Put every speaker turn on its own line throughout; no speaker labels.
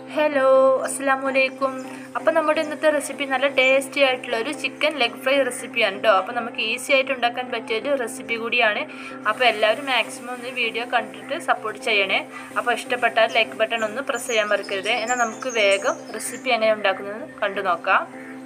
hello അസ്സാം വലൈക്കും അപ്പോൾ നമ്മുടെ ഇന്നത്തെ റെസിപ്പി നല്ല ടേസ്റ്റി ആയിട്ടുള്ള ഒരു ചിക്കൻ ലെഗ് ഫ്രൈ റെസിപ്പിയാണ് കേട്ടോ അപ്പോൾ നമുക്ക് ഈസി ആയിട്ട് ഉണ്ടാക്കാൻ പറ്റിയ ഒരു റെസിപ്പി കൂടിയാണ് അപ്പോൾ എല്ലാവരും മാക്സിമം ഒന്ന് വീഡിയോ കണ്ടിട്ട് സപ്പോർട്ട് ചെയ്യണേ അപ്പോൾ ഇഷ്ടപ്പെട്ടാൽ ലൈക്ക് ബട്ടൺ ഒന്ന് പ്രസ് ചെയ്യാൻ മറക്കരുത് എന്നാൽ നമുക്ക് വേഗം റെസിപ്പി എങ്ങനെ ഉണ്ടാക്കുന്നത് കണ്ടു നോക്കാം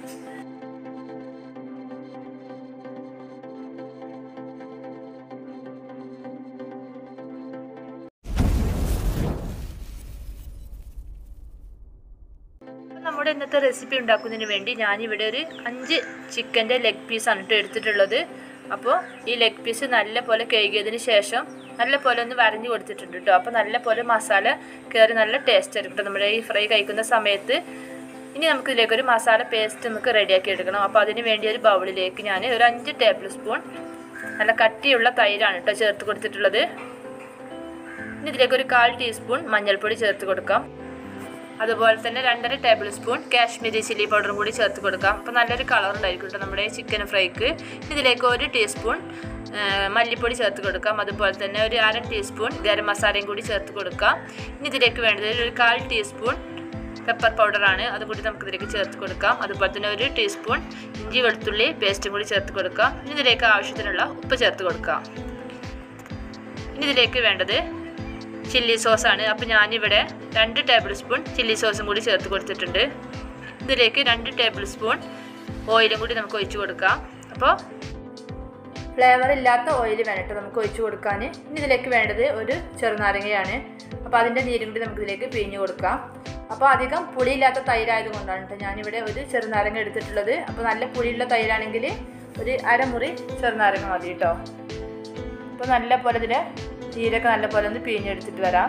നമ്മുടെ ഇന്നത്തെ റെസിപ്പി ഉണ്ടാക്കുന്നതിന് വേണ്ടി ഞാനിവിടെ ഒരു അഞ്ച് ചിക്കൻ്റെ ലെഗ് പീസാണ് കേട്ടോ എടുത്തിട്ടുള്ളത് അപ്പോൾ ഈ ലെഗ് പീസ് നല്ല പോലെ കഴുകിയതിന് ശേഷം നല്ല പോലെ ഒന്ന് വരഞ്ഞു കൊടുത്തിട്ടുണ്ട് കേട്ടോ അപ്പോൾ നല്ല പോലെ മസാല കയറി നല്ല ടേസ്റ്റ് ആയിരിക്കും കേട്ടോ നമ്മുടെ ഈ ഫ്രൈ കഴിക്കുന്ന സമയത്ത് ഇനി നമുക്ക് ഇതിലേക്ക് ഒരു മസാല പേസ്റ്റ് നമുക്ക് റെഡിയാക്കി എടുക്കണം അപ്പോൾ അതിന് വേണ്ടി ഒരു ബൗളിലേക്ക് ഞാൻ ഒരു അഞ്ച് ടേബിൾ സ്പൂൺ നല്ല കട്ടിയുള്ള തൈരാണ് കേട്ടോ ചേർത്ത് കൊടുത്തിട്ടുള്ളത് ഇനി ഇതിലേക്ക് ഒരു കാൽ ടീസ്പൂൺ മഞ്ഞൾപ്പൊടി ചേർത്ത് കൊടുക്കാം അതുപോലെ തന്നെ രണ്ടര ടേബിൾ സ്പൂൺ കാശ്മീരി ചില്ലി പൗഡറും കൂടി ചേർത്ത് കൊടുക്കാം അപ്പോൾ നല്ലൊരു കളർ ഉണ്ടായിരിക്കും കേട്ടോ നമ്മുടെ ചിക്കൻ ഫ്രൈക്ക് ഇതിലേക്ക് ഒരു ടീസ്പൂൺ മല്ലിപ്പൊടി ചേർത്ത് കൊടുക്കാം അതുപോലെ തന്നെ ഒരു അര ടീസ്പൂൺ ഗരം മസാലയും കൂടി ചേർത്ത് കൊടുക്കാം ഇനി ഇതിലേക്ക് വേണ്ടത് ഒരു കാൽ ടീസ്പൂൺ പെപ്പർ പൗഡറാണ് അതും കൂടി നമുക്ക് ഇതിലേക്ക് ചേർത്ത് കൊടുക്കാം അതുപോലെ തന്നെ ഒരു ടീസ്പൂൺ ഇഞ്ചി വെളുത്തുള്ളി പേസ്റ്റും കൂടി ചേർത്ത് കൊടുക്കാം ഇനി ഇതിലേക്ക് ആവശ്യത്തിനുള്ള ഉപ്പ് ചേർത്ത് കൊടുക്കാം ഇനി ഇതിലേക്ക് വേണ്ടത് ചില്ലി സോസാണ് അപ്പോൾ ഞാനിവിടെ രണ്ട് ടേബിൾ സ്പൂൺ ചില്ലി സോസും കൂടി ചേർത്ത് കൊടുത്തിട്ടുണ്ട് ഇതിലേക്ക് രണ്ട് ടേബിൾ സ്പൂൺ ഓയിലും കൂടി നമുക്ക് ഒഴിച്ചു കൊടുക്കാം അപ്പോൾ ഫ്ലേവർ ഇല്ലാത്ത ഓയിൽ വേണ്ടിട്ട് നമുക്ക് ഒഴിച്ചു കൊടുക്കാൻ ഇനി ഇതിലേക്ക് വേണ്ടത് ഒരു ചെറുനാരങ്ങയാണ് അപ്പോൾ അതിൻ്റെ നീരും കൂടി നമുക്ക് ഇതിലേക്ക് പിഴിഞ്ഞു കൊടുക്കാം അപ്പോൾ അധികം പുളിയില്ലാത്ത തൈരായത് കൊണ്ടാണ് കേട്ടോ ഞാനിവിടെ ഒരു ചെറുനാരങ്ങ എടുത്തിട്ടുള്ളത് അപ്പോൾ നല്ല പുളിയുള്ള തൈരാണെങ്കിൽ ഒരു അരമുറി ചെറുനാരങ്ങ മതി കേട്ടോ അപ്പോൾ നല്ല പോലെ ഇതിൻ്റെ നീരൊക്കെ നല്ല പോലെ ഒന്ന് പിഴിഞ്ഞെടുത്തിട്ട് വരാം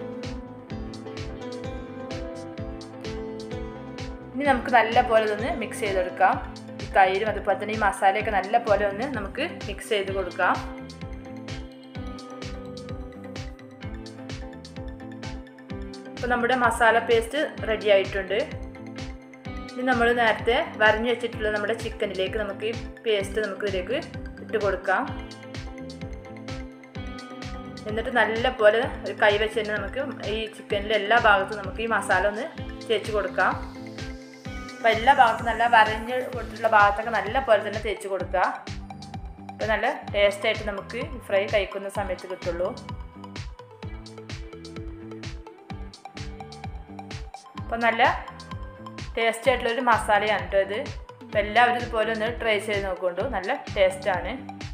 ഇനി നമുക്ക് നല്ല പോലെ ഒന്ന് മിക്സ് ചെയ്തെടുക്കാം ഈ തൈരും അതുപോലെ തന്നെ ഈ മസാലയൊക്കെ നല്ല പോലെ ഒന്ന് നമുക്ക് മിക്സ് ചെയ്ത് കൊടുക്കാം അപ്പോൾ നമ്മുടെ മസാല പേസ്റ്റ് റെഡി ആയിട്ടുണ്ട് ഇനി നമ്മൾ നേരത്തെ വരഞ്ഞു വെച്ചിട്ടുള്ള നമ്മുടെ ചിക്കനിലേക്ക് നമുക്ക് ഈ പേസ്റ്റ് നമുക്ക് ഇതിലേക്ക് ഇട്ട് കൊടുക്കാം എന്നിട്ട് നല്ല പോലെ ഒരു കൈ വെച്ച് തന്നെ നമുക്ക് ഈ ചിക്കനിലെ എല്ലാ ഭാഗത്തും നമുക്ക് ഈ മസാല ഒന്ന് തേച്ച് കൊടുക്കാം അപ്പോൾ എല്ലാ ഭാഗത്തും നല്ല വരഞ്ഞ് കൊടുത്തിട്ടുള്ള ഭാഗത്തൊക്കെ നല്ല പോലെ തന്നെ തേച്ച് കൊടുക്കുക അപ്പോൾ നല്ല ടേസ്റ്റായിട്ട് നമുക്ക് ഈ ഫ്രൈ കഴിക്കുന്ന സമയത്ത് കിട്ടുള്ളൂ അപ്പോൾ നല്ല ടേസ്റ്റ് ആയിട്ടുള്ളൊരു മസാലയാണ് കേട്ടോ ഇത് അപ്പോൾ എല്ലാവരും ഇതുപോലെ ഒന്ന് ട്രൈ ചെയ്ത് നോക്കൊണ്ടു നല്ല ടേസ്റ്റാണ്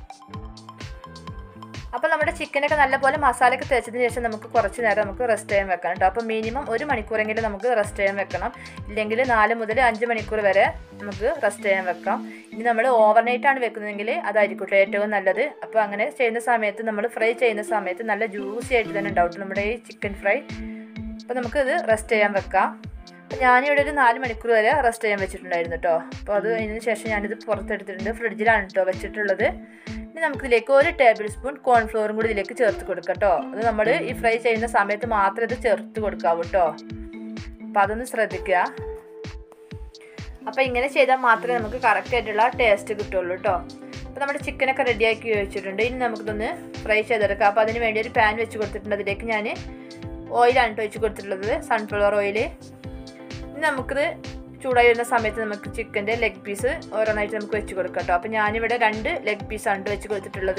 അപ്പോൾ നമ്മുടെ ചിക്കനൊക്കെ നല്ലപോലെ മസാലയൊക്കെ തേച്ചതിന് ശേഷം നമുക്ക് കുറച്ച് നേരം നമുക്ക് റെസ്റ്റ് ചെയ്യാൻ വെക്കണം കേട്ടോ അപ്പോൾ മിനിമം ഒരു മണിക്കൂറെങ്കിലും നമുക്ക് റെസ്റ്റ് ചെയ്യാൻ വെക്കണം ഇല്ലെങ്കിൽ നാല് മുതൽ അഞ്ച് മണിക്കൂർ വരെ നമുക്ക് റെസ്റ്റ് ചെയ്യാൻ വെക്കാം ഇനി നമ്മൾ ഓവർനൈറ്റ് ആണ് വെക്കുന്നതെങ്കിൽ അതായിരിക്കും ഏറ്റവും നല്ലത് അപ്പോൾ അങ്ങനെ ചെയ്യുന്ന സമയത്ത് നമ്മൾ ഫ്രൈ ചെയ്യുന്ന സമയത്ത് നല്ല ജ്യൂസി ആയിട്ട് തന്നെ ഉണ്ടാവും നമ്മുടെ ഈ ചിക്കൻ ഫ്രൈ അപ്പോൾ നമുക്ക് ഇത് റെസ്റ്റ് ചെയ്യാൻ വെക്കാം അപ്പോൾ ഞാനിവിടെ ഒരു നാല് മണിക്കൂർ വരെ റെസ്റ്റ് ചെയ്യാൻ വെച്ചിട്ടുണ്ടായിരുന്നു കേട്ടോ അപ്പോൾ അത് അതിന് ശേഷം ഞാനിത് പുറത്തെടുത്തിട്ടുണ്ട് ഫ്രിഡ്ജിലാണ് കേട്ടോ വെച്ചിട്ടുള്ളത് ഇനി നമുക്കിതിലേക്ക് ഒരു ടേബിൾ സ്പൂൺ കോൺഫ്ലോറും കൂടി ഇതിലേക്ക് ചേർത്ത് കൊടുക്കാം കേട്ടോ അത് നമ്മൾ ഈ ഫ്രൈ ചെയ്യുന്ന സമയത്ത് മാത്രമേ ഇത് ചേർത്ത് കൊടുക്കാവൂ കേട്ടോ അപ്പം അതൊന്ന് ശ്രദ്ധിക്കുക അപ്പോൾ ഇങ്ങനെ ചെയ്താൽ മാത്രമേ നമുക്ക് കറക്റ്റ് ആയിട്ടുള്ള ടേസ്റ്റ് കിട്ടുള്ളൂ കേട്ടോ അപ്പോൾ നമ്മുടെ ചിക്കനൊക്കെ റെഡിയാക്കി വെച്ചിട്ടുണ്ട് ഇനി നമുക്കിതൊന്ന് ഫ്രൈ ചെയ്തെടുക്കാം അപ്പോൾ അതിന് വേണ്ടി ഒരു പാൻ വെച്ച് കൊടുത്തിട്ടുണ്ട് അതിലേക്ക് ഞാൻ ഓയിലാണ് കേട്ടോ വെച്ച് കൊടുത്തിട്ടുള്ളത് സൺഫ്ലവർ ഓയിൽ ഇനി നമുക്കിത് ചൂടായി വരുന്ന സമയത്ത് നമുക്ക് ചിക്കൻ്റെ ലെഗ് പീസ് ഓരോന്നായിട്ട് നമുക്ക് വെച്ച് കൊടുക്കാം കേട്ടോ അപ്പോൾ ഞാനിവിടെ രണ്ട് ലെഗ് പീസാണ് വെച്ച് കൊടുത്തിട്ടുള്ളത്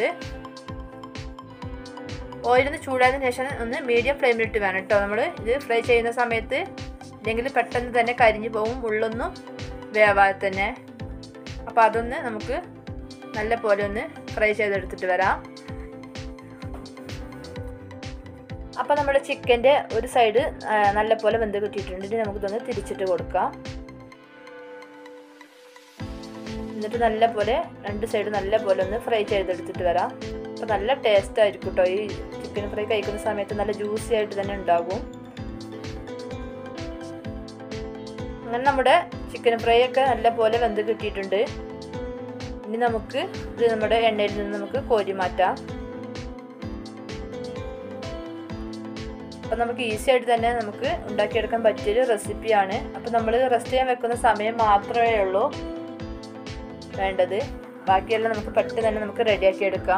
ഓയിലൊന്ന് ചൂടായതിനു ശേഷം ഒന്ന് മീഡിയം ഫ്ലെയിമിലിട്ട് വേണം കേട്ടോ നമ്മൾ ഇത് ഫ്രൈ ചെയ്യുന്ന സമയത്ത് ഇല്ലെങ്കിൽ പെട്ടെന്ന് തന്നെ കരിഞ്ഞു പോകും ഉള്ളൊന്നും വേവാതെ തന്നെ അപ്പോൾ അതൊന്ന് നമുക്ക് നല്ല പോലെ ഒന്ന് ഫ്രൈ ചെയ്തെടുത്തിട്ട് വരാം അപ്പോൾ നമ്മുടെ ചിക്കൻ്റെ ഒരു സൈഡ് നല്ല പോലെ വെന്ത് കിട്ടിയിട്ടുണ്ട് ഇനി നമുക്കിതൊന്ന് തിരിച്ചിട്ട് കൊടുക്കാം എന്നിട്ട് നല്ല പോലെ രണ്ട് സൈഡ് നല്ല പോലെ ഒന്ന് ഫ്രൈ ചെയ്തെടുത്തിട്ട് വരാം അപ്പോൾ നല്ല ടേസ്റ്റ് ആയിരിക്കും കേട്ടോ ഈ ചിക്കൻ ഫ്രൈ കഴിക്കുന്ന സമയത്ത് നല്ല ജ്യൂസി ആയിട്ട് തന്നെ ഉണ്ടാകും അങ്ങനെ നമ്മുടെ ചിക്കൻ ഫ്രൈ ഒക്കെ നല്ല പോലെ വെന്ത് കിട്ടിയിട്ടുണ്ട് ഇനി നമുക്ക് ഇത് നമ്മുടെ എണ്ണയിൽ നിന്ന് നമുക്ക് കോരി മാറ്റാം അപ്പം നമുക്ക് ഈസി ആയിട്ട് തന്നെ നമുക്ക് ഉണ്ടാക്കിയെടുക്കാൻ പറ്റിയൊരു റെസിപ്പിയാണ് അപ്പം നമ്മൾ റെസ്റ്റ് ചെയ്യാൻ വെക്കുന്ന സമയം മാത്രമേ ഉള്ളൂ വേണ്ടത് ബാക്കിയെല്ലാം നമുക്ക് പെട്ടെന്ന് തന്നെ നമുക്ക് റെഡിയാക്കി എടുക്കാം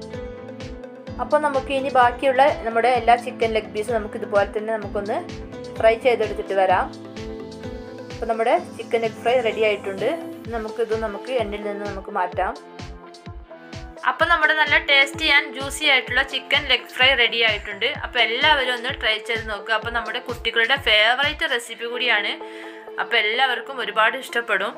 അപ്പോൾ നമുക്ക് ഇനി ബാക്കിയുള്ള നമ്മുടെ എല്ലാ ചിക്കൻ ലെഗ് പീസും നമുക്ക് ഇതുപോലെ തന്നെ നമുക്കൊന്ന് ഫ്രൈ ചെയ്തെടുത്തിട്ട് വരാം അപ്പോൾ നമ്മുടെ ചിക്കൻ എഗ് ഫ്രൈ റെഡി ആയിട്ടുണ്ട് നമുക്കിത് നമുക്ക് എണ്ണയിൽ നിന്ന് നമുക്ക് മാറ്റാം അപ്പോൾ നമ്മുടെ നല്ല ടേസ്റ്റി ആൻഡ് ജ്യൂസി ആയിട്ടുള്ള ചിക്കൻ ലെഗ് ഫ്രൈ റെഡി ആയിട്ടുണ്ട് അപ്പോൾ എല്ലാവരും ഒന്ന് ട്രൈ ചെയ്ത് നോക്കുക അപ്പോൾ നമ്മുടെ കുട്ടികളുടെ ഫേവറേറ്റ് റെസിപ്പി കൂടിയാണ് അപ്പോൾ എല്ലാവർക്കും ഒരുപാട് ഇഷ്ടപ്പെടും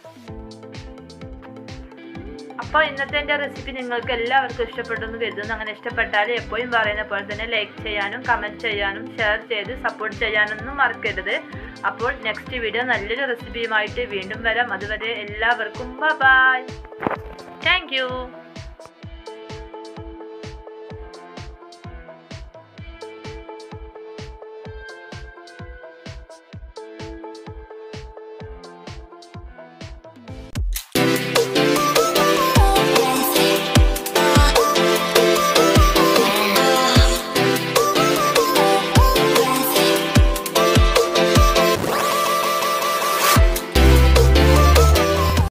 അപ്പോൾ ഇന്നത്തെ എൻ്റെ റെസിപ്പി നിങ്ങൾക്ക് എല്ലാവർക്കും ഇഷ്ടപ്പെട്ടു എന്ന് കരുതുന്നു അങ്ങനെ ഇഷ്ടപ്പെട്ടാൽ എപ്പോഴും പറയുന്ന പോലെ തന്നെ ലൈക്ക് ചെയ്യാനും കമൻറ്റ് ചെയ്യാനും ഷെയർ ചെയ്ത് സപ്പോർട്ട് ചെയ്യാനൊന്നും മറക്കരുത് അപ്പോൾ നെക്സ്റ്റ് വീഡിയോ നല്ലൊരു റെസിപ്പിയുമായിട്ട് വീണ്ടും വരാം അതുവരെ എല്ലാവർക്കും ബൈ താങ്ക് യു